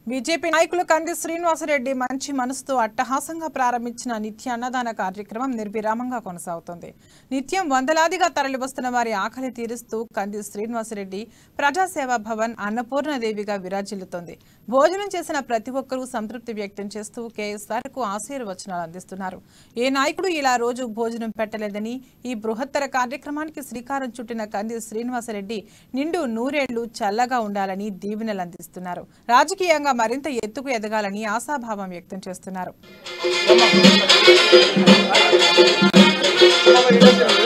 BJP నాయకులు కంది శ్రీనివాసరెడ్డి మంచి మనసుతో అట్టహాసంగా ప్రారంభించిన నిత్య అన్నదాన కార్యక్రమం నిర్విరామంగా కొనసాగుతోంది నిత్యం వందలాదిగా తరలివస్తున్న వారి ఆకలి తీరుస్తూ కంది శ్రీనివాసరెడ్డి ప్రజాసేవా భవన్ అన్నపూర్ణదేవిగా విరాజిల్లుతోంది భోజనం చేసిన ప్రతి ఒక్కరూ సంతృప్తి వ్యక్తం చేస్తూ కేఎస్ఆర్ కు ఆశీర్వచనాలు అందిస్తున్నారు ఏ నాయకుడు ఇలా రోజు భోజనం పెట్టలేదని ఈ బృహత్తర కార్యక్రమానికి శ్రీకారం చుట్టిన కంది శ్రీనివాసరెడ్డి నిండు నూరేళ్లు చల్లగా ఉండాలని దీవెనలు అందిస్తున్నారు రాజకీయంగా మరింత ఎత్తుకు ఎదగాలని ఆశాభావం వ్యక్తం చేస్తున్నారు Vamos,